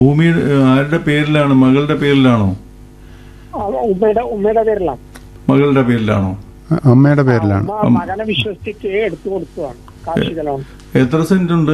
ഭൂമി ആരുടെ പേരിലാണ് മകളുടെ പേരിലാണോ ആ, ഉമ്മയുടെ ഉമ്മയുടെ പേരിലാണ് മകളുടെ പേരിലാണോ അ- അമ്മയുടെ പേരിലാണ് ഉമ്മ മകനെ വിശ്വസിച്ച് എടുത്തു കൊടുത്തതാണ് കാർഷിക ലോൺ എത്ര സെന്റ് ഉണ്ട്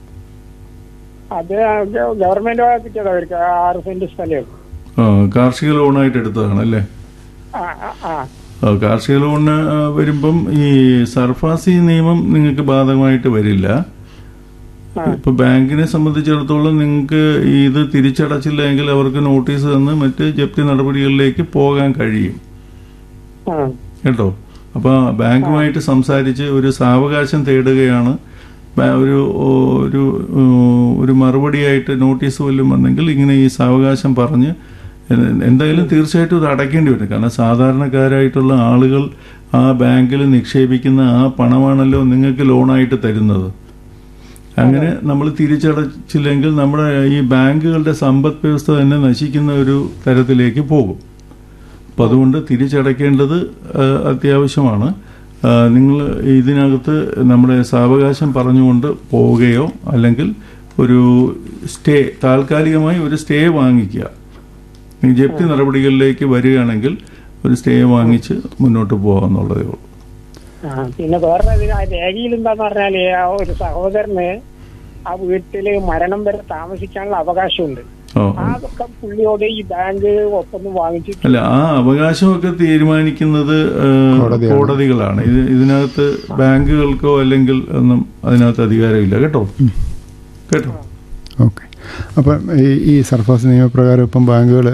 അത് ഗവൺമെന്റ് കിട്ടിയത് അവർക്ക് ആറ് സെന്റ് സ്ഥലം ആ, കാർഷിക ലോണായിട്ട് എടുത്തതാണ് അല്ലേ ആ ആ, ആ ആ, കാർഷിക ലോണിന് ആ, വരുമ്പം ഈ സർഫാസി നിയമം നിങ്ങൾക്ക് ബാധകമായിട്ട് വരില്ല ആ. ഇപ്പൊ ബാങ്കിനെ സംബന്ധിച്ചിടത്തോളം നിങ്ങൾക്ക് ഇത് തിരിച്ചടച്ചില്ല എങ്കിൽ അവർക്ക് നോട്ടീസ് തന്ന് മറ്റ് ജപ്തി നടപടികളിലേക്ക് പോകാൻ കഴിയും ആ കേട്ടോ അപ്പൊ ബാങ്കുമായിട്ട് സംസാരിച്ച് ഒരു സാവകാശം തേടുകയാണ് ബാ- ഒരു ഒരു ഏഹ്, ഒരു മറുപടിയായിട്ട് നോട്ടീസ് വല്ലതും വന്നെങ്കിൽ ഇങ്ങനെ ഈ സാവകാശം പറഞ്ഞ് എ- എന്തായാലും തീർച്ചയായിട്ടും ഇത് അടയ്ക്കേണ്ടി വരും കാരണം സാധാരണക്കാരായിട്ടുള്ള ആളുകൾ ആ ബാങ്കിൽ നിക്ഷേപിക്കുന്ന ആ പണമാണല്ലോ നിങ്ങൾക്ക് ലോണായിട്ട് തരുന്നത് അങ്ങനെ നമ്മൾ തിരിച്ചടച്ചില്ലെങ്കിൽ നമ്മുടെ ഈ ബാങ്കുകളുടെ സമ്പദ് വ്യവസ്ഥ തന്നെ നശിക്കുന്ന ഒരു തരത്തിലേക്ക് പോകും അപ്പം അതുകൊണ്ട് തിരിച്ചടയ്ക്കേണ്ടത് ആ, അത്യാവശ്യമാണ് നിങ്ങൾ ഇതിനകത്ത് നമ്മുടെ സാവകാശം പറഞ്ഞുകൊണ്ട് പോവുകയോ അല്ലെങ്കിൽ ഒരു സ്റ്റേ താൽക്കാലികമായി ഒരു സ്റ്റേ വാങ്ങിക്കുക ഈ ജപ്തി നടപടികളിലേക്ക് വരികയാണെങ്കിൽ ഒരു സ്റ്റേ വാങ്ങിച്ച് മുന്നോട്ട് പോകാമെന്നുള്ളതേ ഉള്ളൂ ആ, പിന്നെ വേറെ ഇതിന് ആ രേഖയിൽ എന്താന്ന് പറഞ്ഞാല് ആ ഒരു സഹോദരന് ആ വീട്ടില് മരണം വരെ താമസിക്കാനുള്ള അവകാശമുണ്ട് ഓ അതൊക്കെ പുള്ളിയോട് ഈ ബാങ്ക് ഒപ്പം വാങ്ങിച്ചിട്ട് അല്ല ആ അവകാശമൊക്കെ തീരുമാനിക്കുന്നത് ആ, കോടതിയാണ്. കോടതികളാണ് ഇത് ഇതിനകത്ത് ബാങ്കുകൾക്കോ അല്ലെങ്കിൽ ഒന്നും അതിനകത്ത് അധികാരമില്ല കേട്ടോ കേട്ടോ ഓക്കെ അപ്പം ഈ ഈ സർഫാസ് നിയമപ്രകാരം ഇപ്പം ബാങ്കുകൾ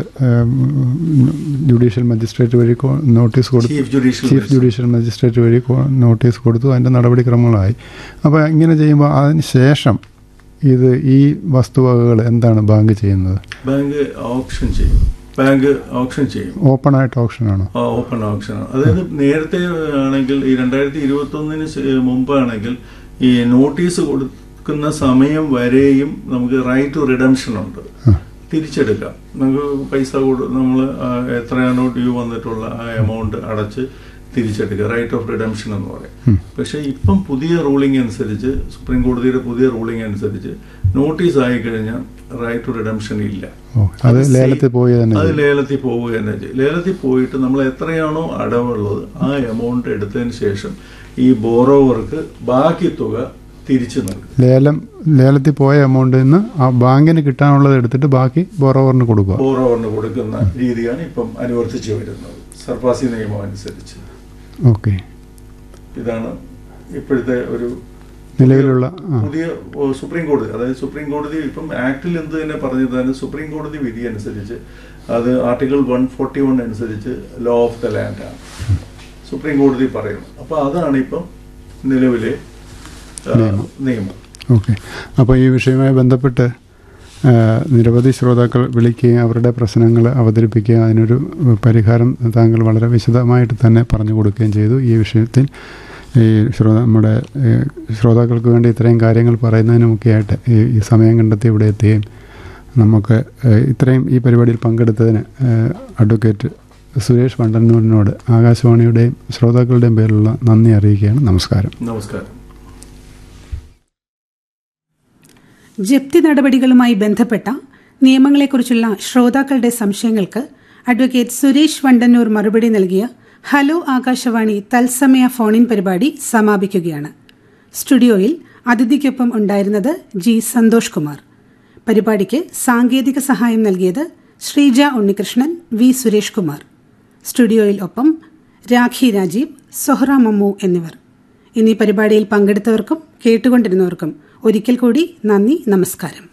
ജുഡീഷ്യൽ മജിസ്ട്രേറ്റ് വഴി കോ- നോട്ടീസ് കൊടുത്തു chief judicial chief judicial magistrate വഴി കോ- നോട്ടീസ് കൊടുത്തു അതിൻ്റെ നടപടിക്രമങ്ങളായി അപ്പോൾ ഇങ്ങനെ ചെയ്യുമ്പോൾ അതിന് ശേഷം ഇത് ഈ വസ്തുവകകൾ എന്താണ് ബാങ്ക് ചെയ്യുന്നത് ബാങ്ക് ഓപ്ഷൻ ചെയ്യും ബാങ്ക് ഓപ്ഷൻ ചെയ്യും ഓപ്പൺ ആയിട്ട് ഓപ്ഷനാണോ ആ, ഓപ്പൺ ഓപ്ഷൻ അതായത് നേരത്തെ ആണെങ്കിൽ ഈ രണ്ടായിരത്തി ഇരുപത്തി ഒന്നിന് മുമ്പാണെങ്കിൽ ഈ നോട്ടീസ് കൊടുക്കുന്ന സമയം വരെയും നമുക്ക് റൈറ്റ് ടു റിഡംഷൻ ഉണ്ട് തിരിച്ചെടുക്കാം നമുക്ക് പൈസ കൊടു നമ്മൾ എത്രയാണോ ഡ്യൂ വന്നിട്ടുള്ള ആ എമൗണ്ട് അടച്ച് തിരിച്ചെടുക്കുക റൈറ്റ് ഓഫ് റിഡംഷൻ എന്ന് പറയും പക്ഷേ ഇപ്പം പുതിയ റൂളിംഗ് അനുസരിച്ച് സുപ്രീം കോടതിയുടെ പുതിയ റൂളിംഗ് അനുസരിച്ച് നോട്ടീസ് ആയി കഴിഞ്ഞാൽ റൈറ്റ് ടു റിഡംഷൻ ഇല്ല ഓ അത് ലേലത്തിൽ പോയി തന്നെ അത് ചെയ്യും. ലേലത്തിൽ പോവുക തന്നെ ചെയ്യും ലേലത്തിൽ പോയിട്ട് നമ്മൾ എത്രയാണോ അടവുള്ളത് ആ എമൗണ്ട് എടുത്തതിന് ശേഷം ഈ ബോറോവർക്ക് ബാക്കി തുക തിരിച്ചു നൽകും ലേലം ലേലത്തിൽ പോയ എമൗണ്ടിൽ നിന്ന് ആ ബാങ്കിന് കിട്ടാനുള്ളത് എടുത്തിട്ട് ബാക്കി ബോറോവറിന് കൊടുക്കുക ബോറോവറിന് കൊടുക്കുന്ന രീതിയാണ് ഇപ്പം അനുവർത്തിച്ചു വരുന്നത് സർഫാസി നിയമം അനുസരിച്ച് ഓക്കെ ഇതാണ് ഇപ്പോഴത്തെ ഒരു നിലവിലുള്ള ആ പുതിയ ഓ, സുപ്രീം കോടതി അതായത് സുപ്രീം കോടതി ഇപ്പം ആക്ടിൽ എന്ത് തന്നെ പറഞ്ഞതാണ് സുപ്രീം കോടതി വിധി അനുസരിച്ച് അത് ആർട്ടിക്കിൾ വൺ ഫോർട്ടി വൺ അനുസരിച്ച് ലോ ഓഫ് ദ ലാൻഡ് ആണ് സുപ്രീം കോടതി പറയുന്നത് അപ്പൊ അതാണ് ഇപ്പം നിലവിലെ ആ, നിയമം. നിയമം ഓക്കെ അപ്പോൾ ഈ വിഷയവുമായി ബന്ധപ്പെട്ട് ആ, നിരവധി ശ്രോതാക്കൾ വിളിക്കുകയും അവരുടെ പ്രശ്നങ്ങൾ അവതരിപ്പിക്കുകയും അതിനൊരു പരിഹാരം താങ്കൾ വളരെ വിശദമായിട്ട് തന്നെ പറഞ്ഞു കൊടുക്കുകയും ചെയ്തു ഈ വിഷയത്തിൽ ഈ ശ്രോത നമ്മുടെ ഈ ശ്രോതാക്കൾക്ക് വേണ്ടി ഇത്രയും കാര്യങ്ങൾ പറയുന്നതിനുമൊക്കെയായിട്ട് ഈ ഈ സമയം കണ്ടെത്തി ഇവിടെ എത്തുകയും നമുക്ക് ഏഹ്, ഇത്രയും ഈ പരിപാടിയിൽ പങ്കെടുത്തതിന് ഏഹ്, അഡ്വക്കേറ്റ് സുരേഷ് വണ്ടന്നൂരിനോട് ആകാശവാണിയുടെയും ശ്രോതാക്കളുടെയും പേരിലുള്ള നന്ദി അറിയിക്കുകയാണ് നമസ്കാരം നമസ്കാരം ജപ്തി നടപടികളുമായി ബന്ധപ്പെട്ട നിയമങ്ങളെക്കുറിച്ചുള്ള ശ്രോതാക്കളുടെ സംശയങ്ങൾക്ക് അഡ്വക്കേറ്റ് സുരേഷ് വണ്ടന്നൂർ മറുപടി നൽകിയ ഹലോ ആകാശവാണി തത്സമയ ഫോണിൻ പരിപാടി സമാപിക്കുകയാണ് സ്റ്റുഡിയോയിൽ അതിഥിക്കൊപ്പം ഉണ്ടായിരുന്നത് ജി സന്തോഷ് കുമാർ പരിപാടിക്ക് സാങ്കേതിക സഹായം നൽകിയത് ശ്രീജ ഉണ്ണികൃഷ്ണൻ വി സുരേഷ് കുമാർ സ്റ്റുഡിയോയിൽ ഒപ്പം രാഖി രാജീവ് സൊഹ്റ മമ്മു എന്നിവർ ഇന്നീ പരിപാടിയിൽ പങ്കെടുത്തവർക്കും കേട്ടുകൊണ്ടിരുന്നവർക്കും ഒരിക്കൽ കൂടി നന്ദി നമസ്കാരം